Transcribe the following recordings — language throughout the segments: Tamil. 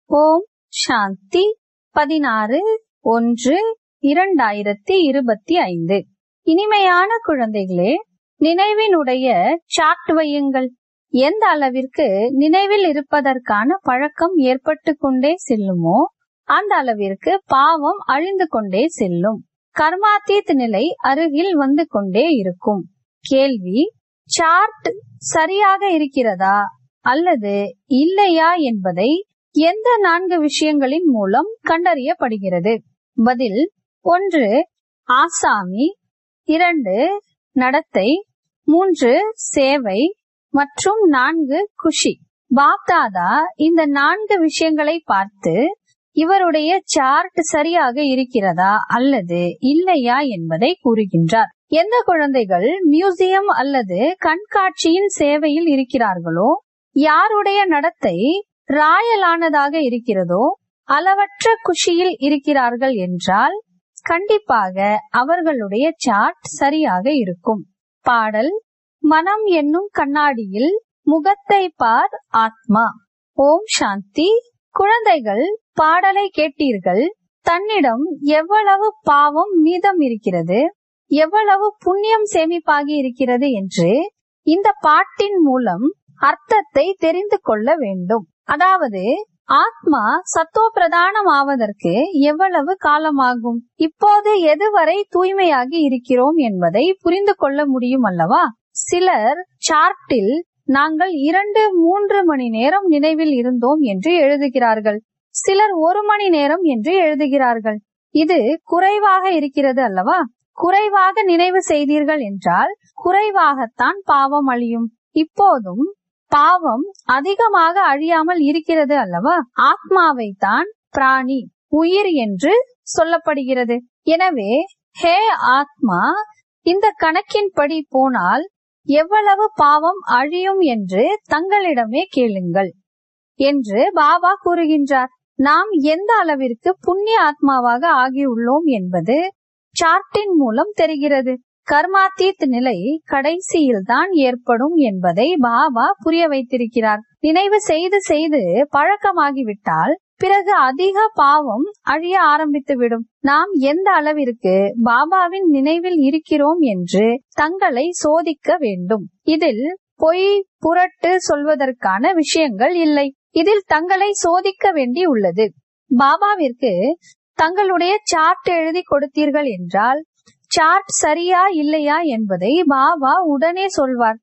ஓம் சாந்தி பதினாறு ஒன்று இரண்டாயிரத்தி இருபத்தி ஐந்து இனிமையான குழந்தைகளே நினைவினுடைய சாட் வையுங்கள் எந்த அளவிற்கு நினைவில் இருப்பதற்கான பழக்கம் ஏற்பட்டு கொண்டே செல்லுமோ அந்த அளவிற்கு பாவம் அழிந்து கொண்டே செல்லும் கர்மாத்தீத் நிலை அருகில் வந்து கொண்டே இருக்கும் கேள்வி சார்ட் சரியாக இருக்கிறதா அல்லது இல்லையா என்பதை எந்த நான்கு விஷயங்களின் மூலம் கண்டறியப்படுகிறது பதில் ஒன்று ஆசாமி இரண்டு நடத்தை மூன்று சேவை மற்றும் நான்கு குஷி பாப்தாதா இந்த நான்கு விஷயங்களை பார்த்து இவருடைய சார்ட் சரியாக இருக்கிறதா அல்லது இல்லையா என்பதை கூறுகின்றார் எந்த குழந்தைகள் மியூசியம் அல்லது கண்காட்சியின் சேவையில் இருக்கிறார்களோ யாருடைய நடத்தை ராயலானதாக இருக்கிறதோ அளவற்ற குஷியில் இருக்கிறார்கள் என்றால் கண்டிப்பாக அவர்களுடைய சார்ட் சரியாக இருக்கும் பாடல் மனம் என்னும் கண்ணாடியில் முகத்தை பார் ஆத்மா ஓம் சாந்தி குழந்தைகள் பாடலை கேட்டீர்கள் தன்னிடம் எவ்வளவு பாவம் மீதம் இருக்கிறது எவ்வளவு புண்ணியம் சேமிப்பாகி இருக்கிறது என்று இந்த பாட்டின் மூலம் அர்த்தத்தை தெரிந்து கொள்ள வேண்டும் அதாவது ஆத்மா சத்தோ பிரதானம் ஆவதற்கு எவ்வளவு காலமாகும் இப்போது எதுவரை தூய்மையாகி இருக்கிறோம் என்பதை புரிந்து கொள்ள முடியும் அல்லவா சிலர் சார்ட்டில் நாங்கள் இரண்டு மூன்று மணி நேரம் நினைவில் இருந்தோம் என்று எழுதுகிறார்கள் சிலர் ஒரு மணி நேரம் என்று எழுதுகிறார்கள் இது குறைவாக இருக்கிறது அல்லவா குறைவாக நினைவு செய்தீர்கள் என்றால் குறைவாகத்தான் பாவம் அழியும் இப்போதும் பாவம் அதிகமாக அழியாமல் இருக்கிறது அல்லவா ஆத்மாவை தான் பிராணி உயிர் என்று சொல்லப்படுகிறது எனவே ஹே ஆத்மா இந்த கணக்கின்படி போனால் எவ்வளவு பாவம் அழியும் என்று தங்களிடமே கேளுங்கள் என்று பாபா கூறுகின்றார் நாம் எந்த அளவிற்கு புண்ணிய ஆத்மாவாக ஆகியுள்ளோம் என்பது சார்ட்டின் மூலம் தெரிகிறது கர்மாத்தீத் நிலை கடைசியில் தான் ஏற்படும் என்பதை பாபா புரிய வைத்திருக்கிறார் நினைவு செய்து செய்து பழக்கமாகிவிட்டால் பிறகு அதிக பாவம் அழிய ஆரம்பித்துவிடும் நாம் எந்த அளவிற்கு பாபாவின் நினைவில் இருக்கிறோம் என்று தங்களை சோதிக்க வேண்டும் இதில் பொய் புரட்டு சொல்வதற்கான விஷயங்கள் இல்லை இதில் தங்களை சோதிக்க வேண்டி உள்ளது பாபாவிற்கு தங்களுடைய சார்ட் எழுதி கொடுத்தீர்கள் என்றால் சார்ட் சரியா இல்லையா என்பதை பாபா உடனே சொல்வார்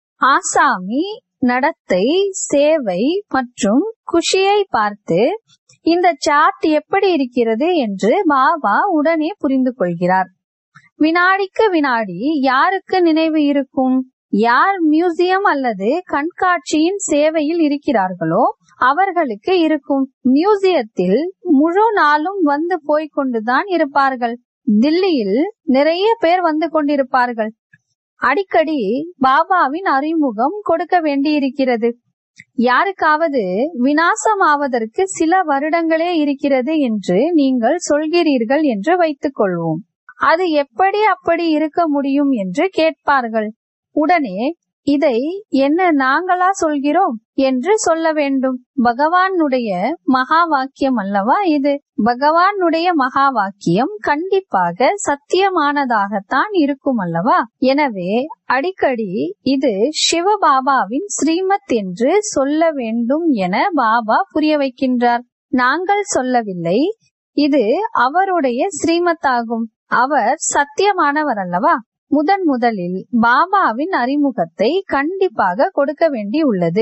ஆசாமி நடத்தை சேவை மற்றும் குஷியை பார்த்து இந்த சார்ட் எப்படி இருக்கிறது என்று பாபா உடனே புரிந்து கொள்கிறார் வினாடிக்கு வினாடி யாருக்கு நினைவு இருக்கும் யார் மியூசியம் அல்லது கண்காட்சியின் சேவையில் இருக்கிறார்களோ அவர்களுக்கு இருக்கும் மியூசியத்தில் முழு நாளும் வந்து போய்கொண்டுதான் இருப்பார்கள் தில்லியில் நிறைய பேர் வந்து கொண்டிருப்பார்கள் அடிக்கடி பாபாவின் அறிமுகம் கொடுக்க வேண்டியிருக்கிறது யாருக்காவது வினாசமாவதற்கு சில வருடங்களே இருக்கிறது என்று நீங்கள் சொல்கிறீர்கள் என்று வைத்துக் கொள்வோம் அது எப்படி அப்படி இருக்க முடியும் என்று கேட்பார்கள் உடனே இதை என்ன நாங்களா சொல்கிறோம் என்று சொல்ல வேண்டும் பகவானுடைய மகா வாக்கியம் அல்லவா இது பகவானுடைய மகா வாக்கியம் கண்டிப்பாக சத்தியமானதாகத்தான் இருக்கும் அல்லவா எனவே அடிக்கடி இது சிவபாபாவின் ஸ்ரீமத் என்று சொல்ல வேண்டும் என பாபா புரிய வைக்கின்றார் நாங்கள் சொல்லவில்லை இது அவருடைய ஸ்ரீமத் ஆகும் அவர் சத்தியமானவர் அல்லவா முதன் முதலில் பாபாவின் அறிமுகத்தை கண்டிப்பாக கொடுக்க வேண்டி உள்ளது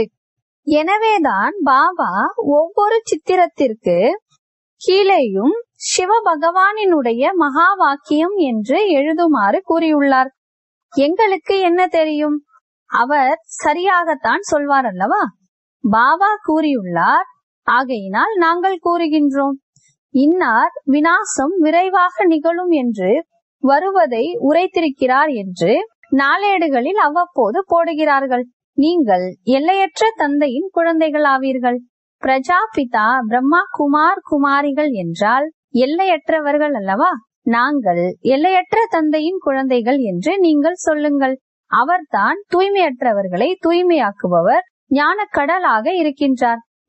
எனவேதான் பாபா ஒவ்வொரு சித்திரத்திற்கு கீழேயும் சிவ பகவானினுடைய மகா வாக்கியம் என்று எழுதுமாறு கூறியுள்ளார் எங்களுக்கு என்ன தெரியும் அவர் சரியாகத்தான் சொல்வார் அல்லவா பாபா கூறியுள்ளார் ஆகையினால் நாங்கள் கூறுகின்றோம் இன்னார் வினாசம் விரைவாக நிகழும் என்று வருவதை உரைத்திருக்கிறார் என்று நாளேடுகளில் அவ்வப்போது போடுகிறார்கள் நீங்கள் எல்லையற்ற தந்தையின் குழந்தைகள் ஆவீர்கள் பிரஜாபிதா பிரம்மா குமார் குமாரிகள் என்றால் எல்லையற்றவர்கள் அல்லவா நாங்கள் எல்லையற்ற தந்தையின் குழந்தைகள் என்று நீங்கள் சொல்லுங்கள் அவர்தான் தூய்மையற்றவர்களை தூய்மையாக்குபவர் ஞான கடலாக இருக்கின்றார்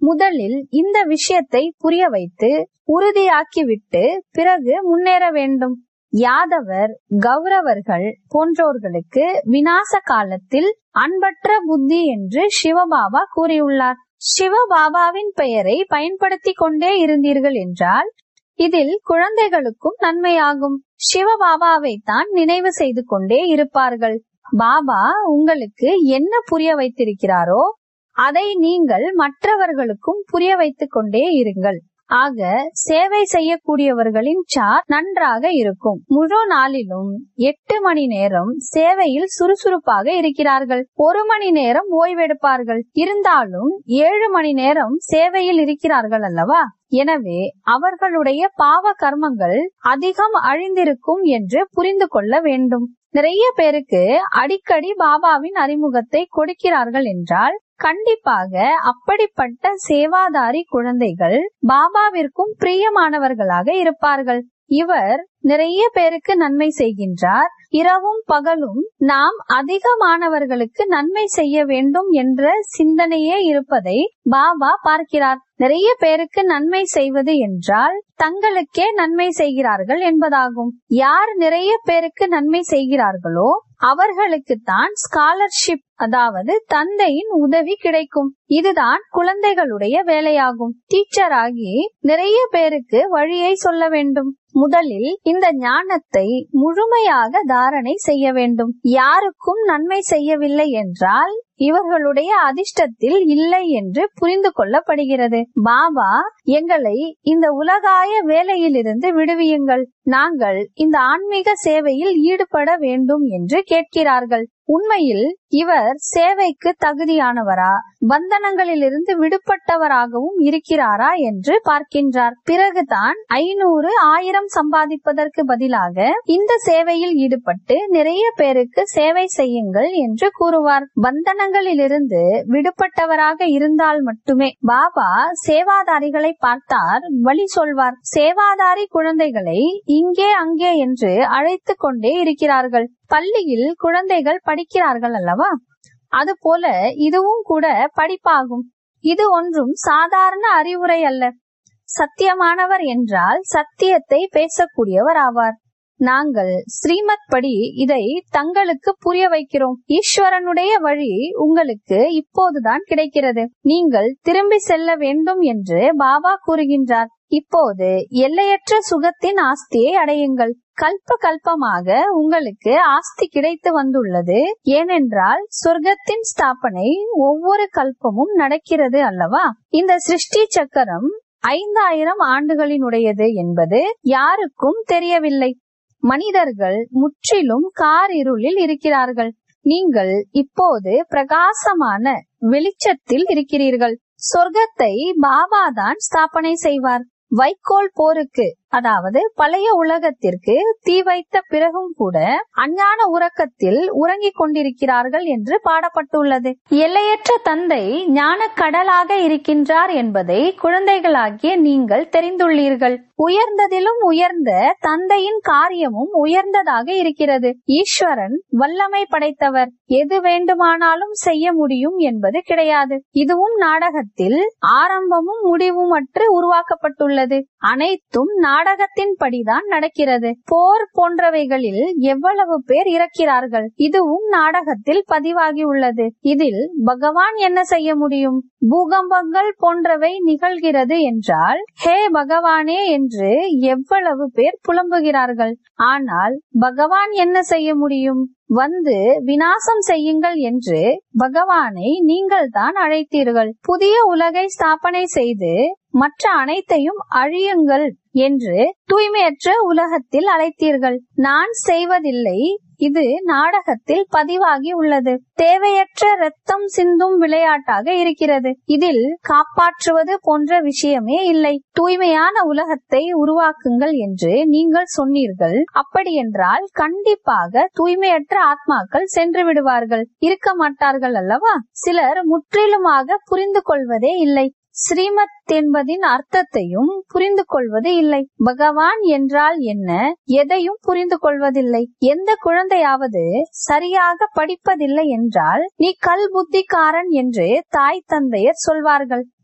முதலில் இந்த விஷயத்தை புரிய வைத்து உறுதியாக்கிவிட்டு பிறகு முன்னேற வேண்டும் யாதவர் கௌரவர்கள் போன்றோர்களுக்கு விநாச காலத்தில் அன்பற்ற புத்தி என்று சிவபாபா கூறியுள்ளார் சிவபாபாவின் பெயரை பயன்படுத்திக் கொண்டே இருந்தீர்கள் என்றால் இதில் குழந்தைகளுக்கும் நன்மையாகும் சிவபாபாவை தான் நினைவு செய்து கொண்டே இருப்பார்கள் பாபா உங்களுக்கு என்ன புரிய வைத்திருக்கிறாரோ அதை நீங்கள் மற்றவர்களுக்கும் புரிய வைத்துக் கொண்டே இருங்கள் ஆக சேவை செய்யக்கூடியவர்களின் சார் நன்றாக இருக்கும் முழு நாளிலும் எட்டு மணி நேரம் சேவையில் சுறுசுறுப்பாக இருக்கிறார்கள் ஒரு மணி நேரம் ஓய்வெடுப்பார்கள் இருந்தாலும் ஏழு மணி நேரம் சேவையில் இருக்கிறார்கள் அல்லவா எனவே அவர்களுடைய பாவ கர்மங்கள் அதிகம் அழிந்திருக்கும் என்று புரிந்து கொள்ள வேண்டும் நிறைய பேருக்கு அடிக்கடி பாபாவின் அறிமுகத்தை கொடுக்கிறார்கள் என்றால் கண்டிப்பாக அப்படிப்பட்ட சேவாதாரி குழந்தைகள் பாபாவிற்கும் பிரியமானவர்களாக இருப்பார்கள் இவர் நிறைய பேருக்கு நன்மை செய்கின்றார் இரவும் பகலும் நாம் அதிகமானவர்களுக்கு நன்மை செய்ய வேண்டும் என்ற சிந்தனையே இருப்பதை பாபா பார்க்கிறார் நிறைய பேருக்கு நன்மை செய்வது என்றால் தங்களுக்கே நன்மை செய்கிறார்கள் என்பதாகும் யார் நிறைய பேருக்கு நன்மை செய்கிறார்களோ அவர்களுக்கு தான் ஸ்காலர்ஷிப் அதாவது தந்தையின் உதவி கிடைக்கும் இதுதான் குழந்தைகளுடைய வேலையாகும் டீச்சர் ஆகி நிறைய பேருக்கு வழியை சொல்ல வேண்டும் முதலில் இந்த ஞானத்தை முழுமையாக தாரணை செய்ய வேண்டும் யாருக்கும் நன்மை செய்யவில்லை என்றால் இவர்களுடைய அதிர்ஷ்டத்தில் இல்லை என்று புரிந்து கொள்ளப்படுகிறது பாபா எங்களை இந்த உலகாய வேலையிலிருந்து விடுவியுங்கள் நாங்கள் இந்த ஆன்மீக சேவையில் ஈடுபட வேண்டும் என்று கேட்கிறார்கள் உண்மையில் இவர் சேவைக்கு தகுதியானவரா பந்தனங்களிலிருந்து விடுபட்டவராகவும் இருக்கிறாரா என்று பார்க்கின்றார் பிறகுதான் ஐநூறு ஆயிரம் சம்பாதிப்பதற்கு பதிலாக இந்த சேவையில் ஈடுபட்டு நிறைய பேருக்கு சேவை செய்யுங்கள் என்று கூறுவார் பந்தனங்களிலிருந்து விடுபட்டவராக இருந்தால் மட்டுமே பாபா சேவாதாரிகளை பார்த்தார் வழி சொல்வார் சேவாதாரி குழந்தைகளை இங்கே அங்கே என்று அழைத்து கொண்டே இருக்கிறார்கள் பள்ளியில் குழந்தைகள் படிக்கிறார்கள் அல்லவா அதுபோல இதுவும் கூட படிப்பாகும் இது ஒன்றும் சாதாரண அறிவுரை அல்ல சத்தியமானவர் என்றால் சத்தியத்தை பேசக்கூடியவர் ஆவார் நாங்கள் ஸ்ரீமத் படி இதை தங்களுக்கு புரிய வைக்கிறோம் ஈஸ்வரனுடைய வழி உங்களுக்கு இப்போதுதான் கிடைக்கிறது நீங்கள் திரும்பி செல்ல வேண்டும் என்று பாபா கூறுகின்றார் இப்போது எல்லையற்ற சுகத்தின் ஆஸ்தியை அடையுங்கள் கல்ப கல்பமாக உங்களுக்கு ஆஸ்தி கிடைத்து வந்துள்ளது ஏனென்றால் சொர்க்கத்தின் ஸ்தாபனை ஒவ்வொரு கல்பமும் நடக்கிறது அல்லவா இந்த சிருஷ்டி சக்கரம் ஐந்தாயிரம் ஆண்டுகளினுடையது என்பது யாருக்கும் தெரியவில்லை மனிதர்கள் முற்றிலும் கார் இருளில் இருக்கிறார்கள் நீங்கள் இப்போது பிரகாசமான வெளிச்சத்தில் இருக்கிறீர்கள் சொர்க்கத்தை பாபாதான் ஸ்தாபனை செய்வார் வைக்கோல் போருக்கு அதாவது பழைய உலகத்திற்கு தீ வைத்த பிறகும் கூட அஞ்ஞான உறக்கத்தில் உறங்கிக் கொண்டிருக்கிறார்கள் என்று பாடப்பட்டுள்ளது எல்லையற்ற தந்தை ஞான கடலாக இருக்கின்றார் என்பதை குழந்தைகளாகிய நீங்கள் தெரிந்துள்ளீர்கள் உயர்ந்ததிலும் உயர்ந்த தந்தையின் காரியமும் உயர்ந்ததாக இருக்கிறது ஈஸ்வரன் வல்லமை படைத்தவர் எது வேண்டுமானாலும் செய்ய முடியும் என்பது கிடையாது இதுவும் நாடகத்தில் ஆரம்பமும் முடிவுமற்று உருவாக்கப்பட்டுள்ளது அனைத்தும் நாடகத்தின் படிதான் நடக்கிறது போர் போன்றவைகளில் எவ்வளவு பேர் இறக்கிறார்கள் இதுவும் நாடகத்தில் பதிவாகி உள்ளது இதில் பகவான் என்ன செய்ய முடியும் பூகம்பங்கள் போன்றவை நிகழ்கிறது என்றால் ஹே பகவானே என்று எவ்வளவு பேர் புலம்புகிறார்கள் ஆனால் பகவான் என்ன செய்ய முடியும் வந்து வினாசம் செய்யுங்கள் என்று பகவானை நீங்கள் தான் அழைத்தீர்கள் புதிய உலகை ஸ்தாபனை செய்து மற்ற அனைத்தையும் அழியுங்கள் என்று தூய்மையற்ற உலகத்தில் அழைத்தீர்கள் நான் செய்வதில்லை இது நாடகத்தில் பதிவாகி உள்ளது தேவையற்ற ரத்தம் சிந்தும் விளையாட்டாக இருக்கிறது இதில் காப்பாற்றுவது போன்ற விஷயமே இல்லை தூய்மையான உலகத்தை உருவாக்குங்கள் என்று நீங்கள் சொன்னீர்கள் அப்படியென்றால் கண்டிப்பாக தூய்மையற்ற ஆத்மாக்கள் சென்று விடுவார்கள் இருக்க மாட்டார்கள் அல்லவா சிலர் முற்றிலுமாக புரிந்து கொள்வதே இல்லை ஸ்ரீமத் என்பதின் அர்த்தத்தையும் புரிந்து கொள்வது இல்லை பகவான் என்றால் என்ன எதையும் புரிந்து கொள்வதில்லை எந்த குழந்தையாவது சரியாக படிப்பதில்லை என்றால் நீ கல் புத்திக்காரன் என்று தாய் தந்தையர் சொல்வார்கள்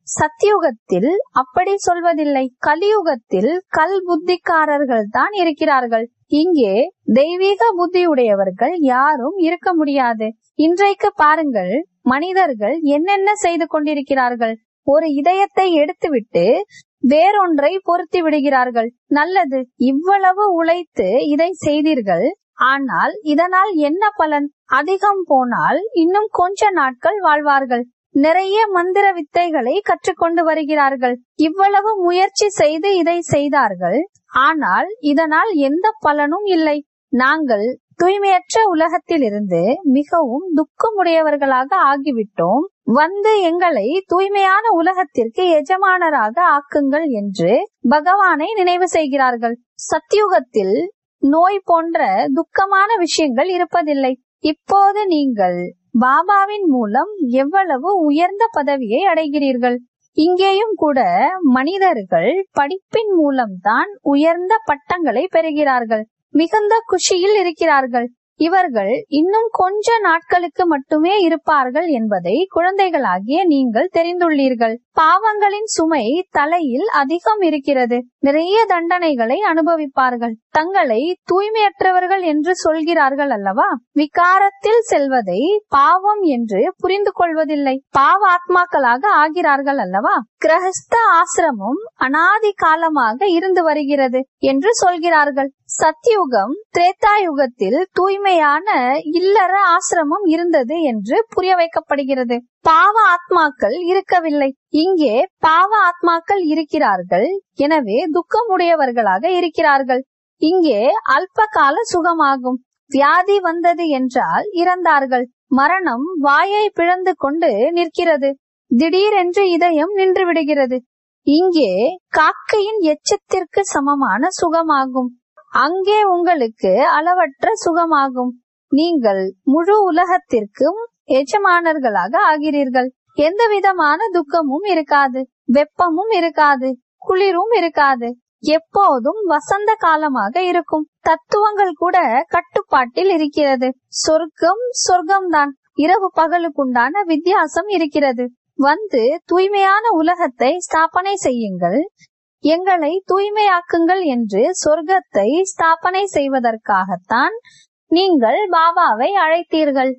சத்தியுகத்தில் அப்படி சொல்வதில்லை கலியுகத்தில் கல் புத்திக்காரர்கள் தான் இருக்கிறார்கள் இங்கே தெய்வீக புத்தியுடையவர்கள் யாரும் இருக்க முடியாது இன்றைக்கு பாருங்கள் மனிதர்கள் என்னென்ன செய்து கொண்டிருக்கிறார்கள் ஒரு இதயத்தை எடுத்துவிட்டு வேறொன்றை பொருத்தி விடுகிறார்கள் நல்லது இவ்வளவு உழைத்து இதை செய்தீர்கள் ஆனால் இதனால் என்ன பலன் அதிகம் போனால் இன்னும் கொஞ்ச நாட்கள் வாழ்வார்கள் நிறைய மந்திர வித்தைகளை கற்றுக்கொண்டு வருகிறார்கள் இவ்வளவு முயற்சி செய்து இதை செய்தார்கள் ஆனால் இதனால் எந்த பலனும் இல்லை நாங்கள் தூய்மையற்ற உலகத்திலிருந்து மிகவும் துக்கமுடையவர்களாக ஆகிவிட்டோம் வந்து எங்களை தூய்மையான உலகத்திற்கு எஜமானராக ஆக்குங்கள் என்று பகவானை நினைவு செய்கிறார்கள் சத்தியுகத்தில் நோய் போன்ற துக்கமான விஷயங்கள் இருப்பதில்லை இப்போது நீங்கள் பாபாவின் மூலம் எவ்வளவு உயர்ந்த பதவியை அடைகிறீர்கள் இங்கேயும் கூட மனிதர்கள் படிப்பின் மூலம்தான் உயர்ந்த பட்டங்களை பெறுகிறார்கள் மிகுந்த குஷியில் இருக்கிறார்கள் இவர்கள் இன்னும் கொஞ்ச நாட்களுக்கு மட்டுமே இருப்பார்கள் என்பதை குழந்தைகளாகிய நீங்கள் தெரிந்துள்ளீர்கள் பாவங்களின் சுமை தலையில் அதிகம் இருக்கிறது நிறைய தண்டனைகளை அனுபவிப்பார்கள் தங்களை தூய்மையற்றவர்கள் என்று சொல்கிறார்கள் அல்லவா விகாரத்தில் செல்வதை பாவம் என்று புரிந்து கொள்வதில்லை பாவ ஆத்மாக்களாக ஆகிறார்கள் அல்லவா கிரகஸ்த ஆசிரமம் அனாதி காலமாக இருந்து வருகிறது என்று சொல்கிறார்கள் சத்தியுகம் திரேதாயுகத்தில் தூய்மையான இல்லற ஆசிரமம் இருந்தது என்று புரிய வைக்கப்படுகிறது பாவ ஆத்மாக்கள் இருக்கவில்லை இங்கே பாவ ஆத்மாக்கள் இருக்கிறார்கள் எனவே துக்கமுடையவர்களாக இருக்கிறார்கள் இங்கே அல்ப கால சுகமாகும் வியாதி வந்தது என்றால் இறந்தார்கள் மரணம் வாயை பிளந்து கொண்டு நிற்கிறது திடீரென்று இதயம் நின்று விடுகிறது இங்கே காக்கையின் எச்சத்திற்கு சமமான சுகமாகும் அங்கே உங்களுக்கு அளவற்ற சுகமாகும் நீங்கள் முழு உலகத்திற்கும் எஜமானர்களாக ஆகிறீர்கள் எந்த விதமான துக்கமும் இருக்காது வெப்பமும் இருக்காது குளிரும் இருக்காது எப்போதும் வசந்த காலமாக இருக்கும் தத்துவங்கள் கூட கட்டுப்பாட்டில் இருக்கிறது சொர்க்கம் சொர்க்கம்தான் இரவு பகலுக்குண்டான வித்தியாசம் இருக்கிறது வந்து தூய்மையான உலகத்தை ஸ்தாபனை செய்யுங்கள் எங்களை தூய்மையாக்குங்கள் என்று சொர்க்கத்தை ஸ்தாபனை செய்வதற்காகத்தான் நீங்கள் பாபாவை அழைத்தீர்கள்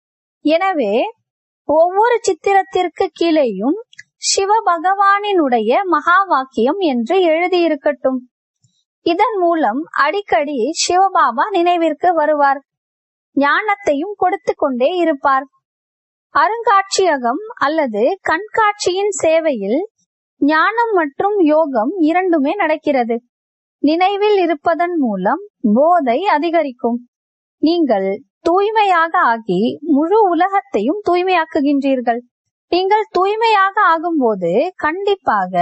எனவே ஒவ்வொரு சித்திரத்திற்கு கீழேயும் சிவ பகவானினுடைய மகா வாக்கியம் என்று எழுதியிருக்கட்டும் இதன் மூலம் அடிக்கடி சிவபாபா நினைவிற்கு வருவார் ஞானத்தையும் கொடுத்து கொண்டே இருப்பார் அருங்காட்சியகம் அல்லது கண்காட்சியின் சேவையில் ஞானம் மற்றும் யோகம் இரண்டுமே நடக்கிறது நினைவில் இருப்பதன் மூலம் போதை அதிகரிக்கும் நீங்கள் தூய்மையாக ஆகி முழு உலகத்தையும் தூய்மையாக்குகின்றீர்கள் நீங்கள் தூய்மையாக ஆகும்போது கண்டிப்பாக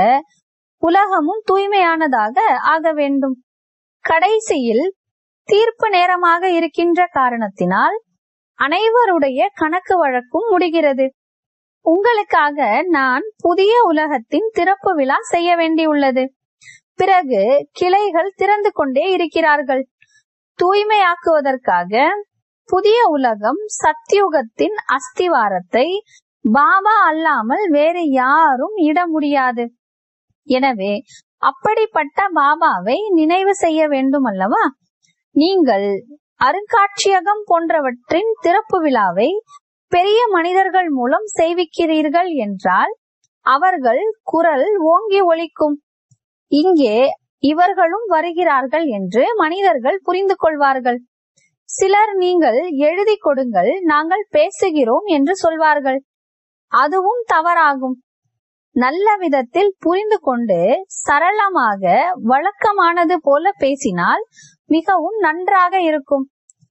உலகமும் தூய்மையானதாக ஆக வேண்டும் கடைசியில் தீர்ப்பு நேரமாக இருக்கின்ற காரணத்தினால் அனைவருடைய கணக்கு வழக்கும் முடிகிறது உங்களுக்காக நான் புதிய உலகத்தின் திறப்பு விழா செய்ய வேண்டியுள்ளது பிறகு கிளைகள் திறந்து கொண்டே இருக்கிறார்கள் தூய்மையாக்குவதற்காக புதிய உலகம் சத்தியுகத்தின் அஸ்திவாரத்தை பாபா அல்லாமல் வேறு யாரும் இட முடியாது எனவே அப்படிப்பட்ட பாபாவை நினைவு செய்ய வேண்டும் அல்லவா நீங்கள் அருங்காட்சியகம் போன்றவற்றின் திறப்பு விழாவை பெரிய மனிதர்கள் மூலம் செய்விக்கிறீர்கள் என்றால் அவர்கள் குரல் ஓங்கி ஒலிக்கும் இங்கே இவர்களும் வருகிறார்கள் என்று மனிதர்கள் புரிந்து கொள்வார்கள் சிலர் நீங்கள் எழுதி கொடுங்கள் நாங்கள் பேசுகிறோம் என்று சொல்வார்கள் அதுவும் தவறாகும் நல்ல விதத்தில் புரிந்து கொண்டு சரளமாக வழக்கமானது போல பேசினால் மிகவும் நன்றாக இருக்கும்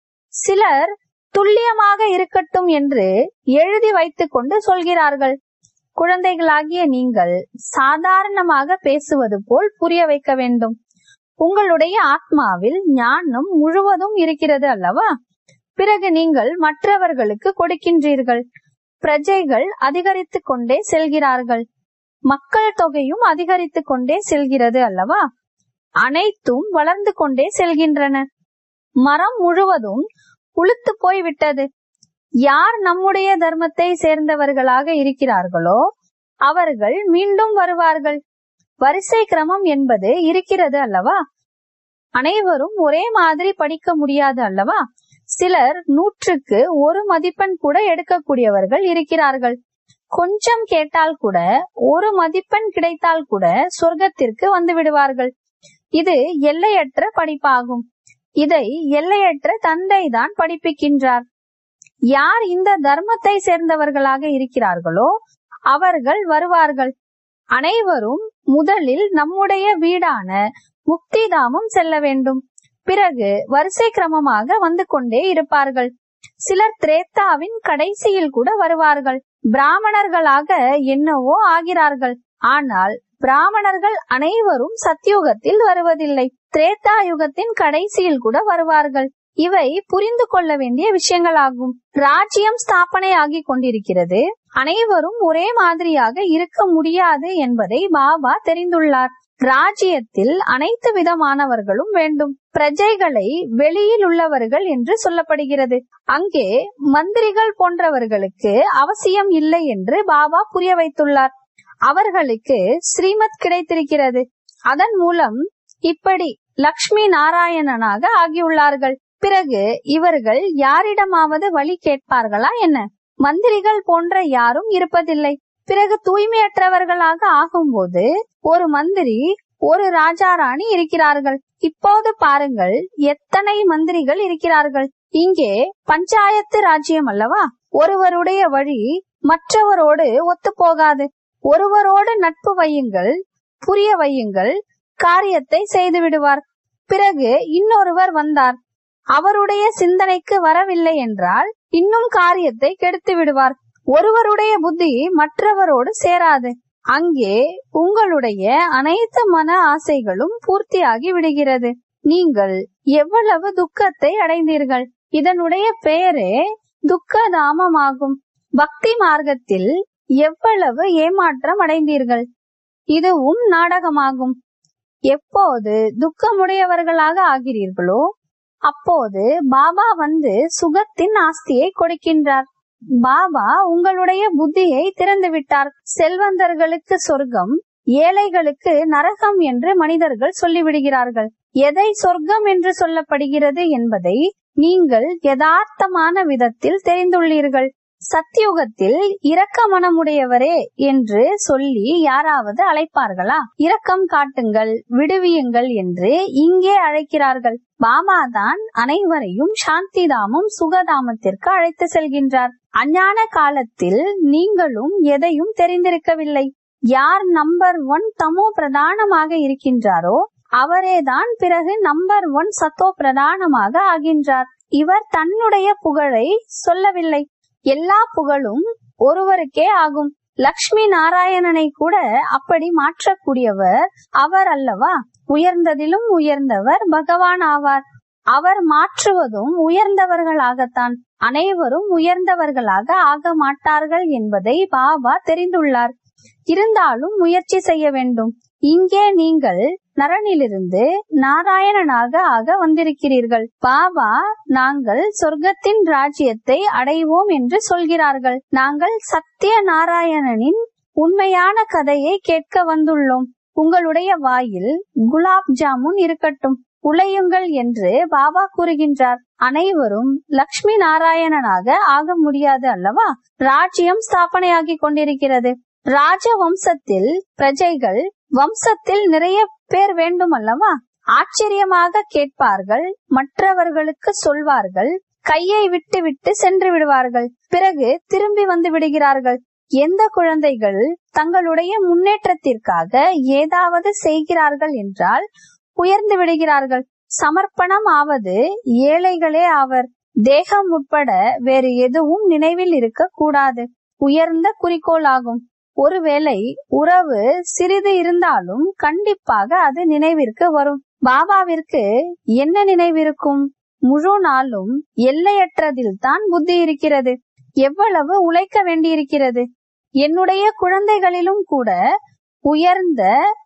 சிலர் துல்லியமாக இருக்கட்டும் என்று எழுதி வைத்துக் கொண்டு சொல்கிறார்கள் குழந்தைகளாகிய நீங்கள் சாதாரணமாக பேசுவது போல் புரிய வைக்க வேண்டும் உங்களுடைய ஆத்மாவில் ஞானம் முழுவதும் இருக்கிறது அல்லவா பிறகு நீங்கள் மற்றவர்களுக்கு கொடுக்கின்றீர்கள் பிரஜைகள் அதிகரித்துக் கொண்டே செல்கிறார்கள் மக்கள் தொகையும் அதிகரித்துக் கொண்டே செல்கிறது அல்லவா அனைத்தும் வளர்ந்து கொண்டே செல்கின்றன மரம் முழுவதும் உளுத்து போய்விட்டது யார் நம்முடைய தர்மத்தை சேர்ந்தவர்களாக இருக்கிறார்களோ அவர்கள் மீண்டும் வருவார்கள் வரிசை கிரமம் என்பது இருக்கிறது அல்லவா அனைவரும் ஒரே மாதிரி படிக்க முடியாது அல்லவா சிலர் நூற்றுக்கு ஒரு மதிப்பெண் கூட எடுக்கக்கூடியவர்கள் இருக்கிறார்கள் கொஞ்சம் கேட்டால் கூட ஒரு மதிப்பெண் கிடைத்தால் கூட சொர்க்கத்திற்கு வந்து விடுவார்கள் இது எல்லையற்ற படிப்பாகும் இதை எல்லையற்ற தந்தை தான் படிப்பிக்கின்றார் யார் இந்த தர்மத்தை சேர்ந்தவர்களாக இருக்கிறார்களோ அவர்கள் வருவார்கள் அனைவரும் முதலில் நம்முடைய வீடான முக்திதாமம் செல்ல வேண்டும் பிறகு வரிசை கிரமமாக வந்து கொண்டே இருப்பார்கள் சிலர் திரேத்தாவின் கடைசியில் கூட வருவார்கள் பிராமணர்களாக என்னவோ ஆகிறார்கள் ஆனால் பிராமணர்கள் அனைவரும் சத்தியுகத்தில் வருவதில்லை திரேதா யுகத்தின் கடைசியில் கூட வருவார்கள் இவை புரிந்து கொள்ள வேண்டிய விஷயங்களாகும் ராஜ்யம் ஸ்தாபனை ஆகி கொண்டிருக்கிறது அனைவரும் ஒரே மாதிரியாக இருக்க முடியாது என்பதை பாபா தெரிந்துள்ளார் ராஜ்யத்தில் அனைத்து விதமானவர்களும் வேண்டும் பிரஜைகளை வெளியில் உள்ளவர்கள் என்று சொல்லப்படுகிறது அங்கே மந்திரிகள் போன்றவர்களுக்கு அவசியம் இல்லை என்று பாபா புரிய வைத்துள்ளார் அவர்களுக்கு ஸ்ரீமத் கிடைத்திருக்கிறது அதன் மூலம் இப்படி லக்ஷ்மி நாராயணனாக ஆகியுள்ளார்கள் பிறகு இவர்கள் யாரிடமாவது வழி கேட்பார்களா என்ன மந்திரிகள் போன்ற யாரும் இருப்பதில்லை பிறகு தூய்மையற்றவர்களாக ஆகும்போது ஒரு மந்திரி ஒரு ராஜா ராணி இருக்கிறார்கள் இப்போது பாருங்கள் எத்தனை மந்திரிகள் இருக்கிறார்கள் இங்கே பஞ்சாயத்து ராஜ்யம் அல்லவா ஒருவருடைய வழி மற்றவரோடு ஒத்து போகாது ஒருவரோடு நட்பு வையுங்கள் புரிய வையுங்கள் காரியத்தை செய்து விடுவார் பிறகு இன்னொருவர் வந்தார் அவருடைய சிந்தனைக்கு வரவில்லை என்றால் இன்னும் காரியத்தை கெடுத்து விடுவார் ஒருவருடைய புத்தி மற்றவரோடு சேராது அங்கே உங்களுடைய அனைத்து மன ஆசைகளும் பூர்த்தியாகி விடுகிறது நீங்கள் எவ்வளவு துக்கத்தை அடைந்தீர்கள் இதனுடைய பெயரே துக்கதாமமாகும் பக்தி மார்க்கத்தில் எவ்வளவு ஏமாற்றம் அடைந்தீர்கள் இதுவும் நாடகமாகும் எப்போது துக்கமுடையவர்களாக ஆகிறீர்களோ அப்போது பாபா வந்து சுகத்தின் ஆஸ்தியை கொடுக்கின்றார் பாபா உங்களுடைய புத்தியை திறந்து விட்டார் செல்வந்தர்களுக்கு சொர்க்கம் ஏழைகளுக்கு நரகம் என்று மனிதர்கள் சொல்லிவிடுகிறார்கள் எதை சொர்க்கம் என்று சொல்லப்படுகிறது என்பதை நீங்கள் யதார்த்தமான விதத்தில் தெரிந்துள்ளீர்கள் சத்தியுகத்தில் இரக்க மனமுடையவரே என்று சொல்லி யாராவது அழைப்பார்களா இரக்கம் காட்டுங்கள் விடுவியுங்கள் என்று இங்கே அழைக்கிறார்கள் பாபாதான் அனைவரையும் சாந்திதாமம் சுகதாமத்திற்கு அழைத்து செல்கின்றார் அஞ்ஞான காலத்தில் நீங்களும் எதையும் தெரிந்திருக்கவில்லை யார் நம்பர் ஒன் தமோ பிரதானமாக இருக்கின்றாரோ அவரேதான் பிறகு நம்பர் ஒன் சத்தோ பிரதானமாக ஆகின்றார் இவர் தன்னுடைய புகழை சொல்லவில்லை எல்லா புகழும் ஒருவருக்கே ஆகும் லக்ஷ்மி நாராயணனை கூட அப்படி மாற்றக்கூடியவர் அவர் அல்லவா உயர்ந்ததிலும் உயர்ந்தவர் பகவான் ஆவார் அவர் மாற்றுவதும் உயர்ந்தவர்களாகத்தான் அனைவரும் உயர்ந்தவர்களாக ஆக மாட்டார்கள் என்பதை பாபா தெரிந்துள்ளார் இருந்தாலும் முயற்சி செய்ய வேண்டும் இங்கே நீங்கள் நரனிலிருந்து நாராயணனாக ஆக வந்திருக்கிறீர்கள் பாபா நாங்கள் சொர்க்கத்தின் ராஜ்யத்தை அடைவோம் என்று சொல்கிறார்கள் நாங்கள் சத்திய நாராயணனின் உண்மையான கதையை கேட்க வந்துள்ளோம் உங்களுடைய வாயில் குலாப் ஜாமுன் இருக்கட்டும் உழையுங்கள் என்று பாபா கூறுகின்றார் அனைவரும் லக்ஷ்மி நாராயணனாக ஆக முடியாது அல்லவா ராஜ்யம் ஸ்தாபனையாகி கொண்டிருக்கிறது ராஜ வம்சத்தில் பிரஜைகள் வம்சத்தில் நிறைய பேர் வேண்டும் அல்லவா ஆச்சரியமாக கேட்பார்கள் மற்றவர்களுக்கு சொல்வார்கள் கையை விட்டு விட்டு சென்று விடுவார்கள் பிறகு திரும்பி வந்து விடுகிறார்கள் எந்த குழந்தைகள் தங்களுடைய முன்னேற்றத்திற்காக ஏதாவது செய்கிறார்கள் என்றால் உயர்ந்து விடுகிறார்கள் சமர்ப்பணம் ஆவது ஏழைகளே ஆவர் தேகம் உட்பட வேறு எதுவும் நினைவில் இருக்க கூடாது உயர்ந்த குறிக்கோள் ஆகும் ஒருவேளை உறவு சிறிது இருந்தாலும் கண்டிப்பாக அது நினைவிற்கு வரும் பாபாவிற்கு என்ன நினைவிருக்கும் முழு நாளும் எல்லையற்றதில் தான் புத்தி இருக்கிறது எவ்வளவு உழைக்க வேண்டியிருக்கிறது என்னுடைய குழந்தைகளிலும் கூட உயர்ந்த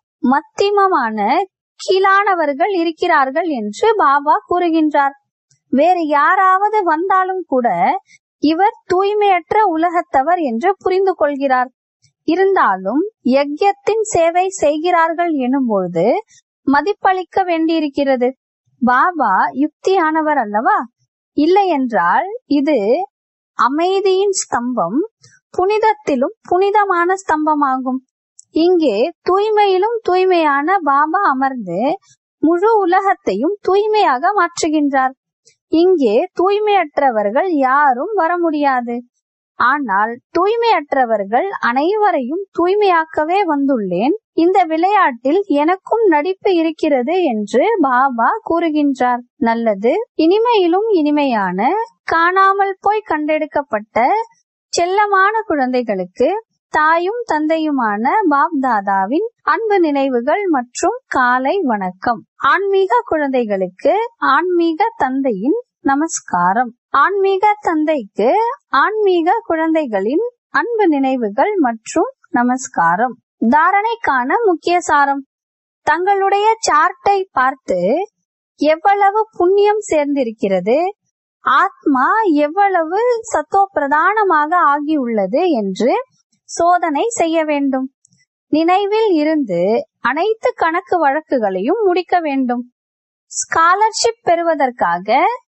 மத்திமமான கீழானவர்கள் இருக்கிறார்கள் என்று பாபா கூறுகின்றார் வேறு யாராவது வந்தாலும் கூட இவர் தூய்மையற்ற உலகத்தவர் என்று புரிந்து கொள்கிறார் இருந்தாலும் யஜ்யத்தின் சேவை செய்கிறார்கள் எனும்பொழுது மதிப்பளிக்க வேண்டியிருக்கிறது பாபா யுக்தியானவர் அல்லவா இல்லை என்றால் இது அமைதியின் ஸ்தம்பம் புனிதத்திலும் புனிதமான ஸ்தம்பமாகும் இங்கே தூய்மையிலும் தூய்மையான பாபா அமர்ந்து முழு உலகத்தையும் தூய்மையாக மாற்றுகின்றார் இங்கே தூய்மையற்றவர்கள் யாரும் வர முடியாது ஆனால் தூய்மையற்றவர்கள் அனைவரையும் தூய்மையாக்கவே வந்துள்ளேன் இந்த விளையாட்டில் எனக்கும் நடிப்பு இருக்கிறது என்று பாபா கூறுகின்றார் நல்லது இனிமையிலும் இனிமையான காணாமல் போய் கண்டெடுக்கப்பட்ட செல்லமான குழந்தைகளுக்கு தாயும் தந்தையுமான பாப் தாதாவின் அன்பு நினைவுகள் மற்றும் காலை வணக்கம் ஆன்மீக குழந்தைகளுக்கு ஆன்மீக தந்தையின் நமஸ்காரம் ஆன்மீக தந்தைக்கு ஆன்மீக குழந்தைகளின் அன்பு நினைவுகள் மற்றும் நமஸ்காரம் தாரணைக்கான முக்கிய சாரம் தங்களுடைய சார்ட்டை பார்த்து எவ்வளவு புண்ணியம் சேர்ந்திருக்கிறது ஆத்மா எவ்வளவு சத்தோ பிரதானமாக ஆகியுள்ளது என்று சோதனை செய்ய வேண்டும் நினைவில் இருந்து அனைத்து கணக்கு வழக்குகளையும் முடிக்க வேண்டும் ஸ்காலர்ஷிப் பெறுவதற்காக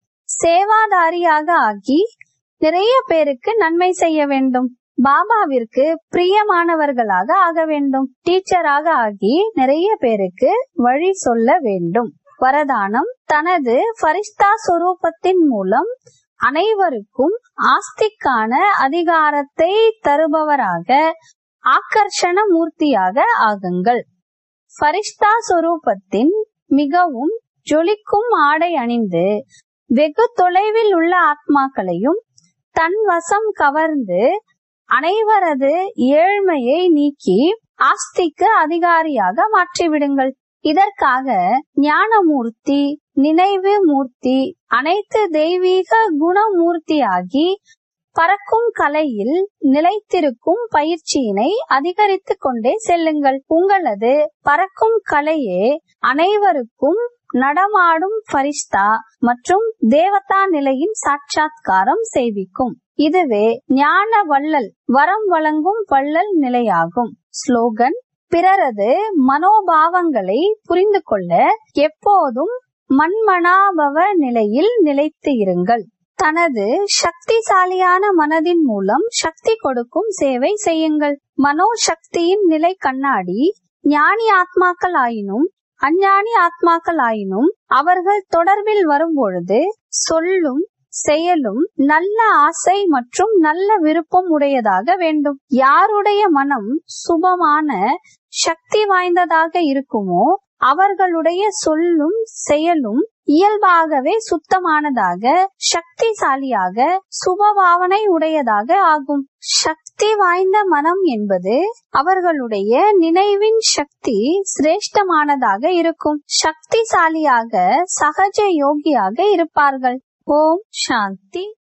சேவாதாரியாக ஆகி நிறைய பேருக்கு நன்மை செய்ய வேண்டும் பாபாவிற்கு பிரியமானவர்களாக ஆக வேண்டும் டீச்சராக ஆகி நிறைய பேருக்கு வழி சொல்ல வேண்டும் வரதானம் தனது ஃபரிஸ்தா சொரூபத்தின் மூலம் அனைவருக்கும் ஆஸ்திக்கான அதிகாரத்தை தருபவராக ஆக்கர்ஷண மூர்த்தியாக ஆகுங்கள் ஃபரிஷ்தா சொரூபத்தின் மிகவும் ஜொலிக்கும் ஆடை அணிந்து வெகு தொலைவில் உள்ள ஆத்மாக்களையும் தன் வசம் கவர்ந்து அனைவரது ஏழ்மையை நீக்கி ஆஸ்திக்கு அதிகாரியாக மாற்றிவிடுங்கள் இதற்காக ஞானமூர்த்தி நினைவு மூர்த்தி அனைத்து தெய்வீக குணமூர்த்தியாகி பறக்கும் கலையில் நிலைத்திருக்கும் பயிற்சியினை அதிகரித்துக் கொண்டே செல்லுங்கள் உங்களது பறக்கும் கலையே அனைவருக்கும் நடமாடும் ஃபரிஸ்தா மற்றும் தேவதா நிலையின் சாட்சாத்காரம் செய்விக்கும் இதுவே ஞான வள்ளல் வரம் வழங்கும் வள்ளல் நிலையாகும் ஸ்லோகன் பிறரது மனோபாவங்களை புரிந்து கொள்ள எப்போதும் மண்மனாபவ நிலையில் நிலைத்து இருங்கள் தனது சக்திசாலியான மனதின் மூலம் சக்தி கொடுக்கும் சேவை செய்யுங்கள் மனோ சக்தியின் நிலை கண்ணாடி ஞானி ஆத்மாக்கள் ஆயினும் அஞ்ஞானி ஆத்மாக்கள் ஆயினும் அவர்கள் தொடர்பில் வரும்பொழுது சொல்லும் செயலும் நல்ல ஆசை மற்றும் நல்ல விருப்பம் உடையதாக வேண்டும் யாருடைய மனம் சுபமான சக்தி வாய்ந்ததாக இருக்குமோ அவர்களுடைய சொல்லும் செயலும் இயல்பாகவே சுத்தமானதாக சக்திசாலியாக சுபபாவனை உடையதாக ஆகும் சக்தி வாய்ந்த மனம் என்பது அவர்களுடைய நினைவின் சக்தி சிரேஷ்டமானதாக இருக்கும் சக்திசாலியாக சகஜ யோகியாக இருப்பார்கள் ஓம் சாந்தி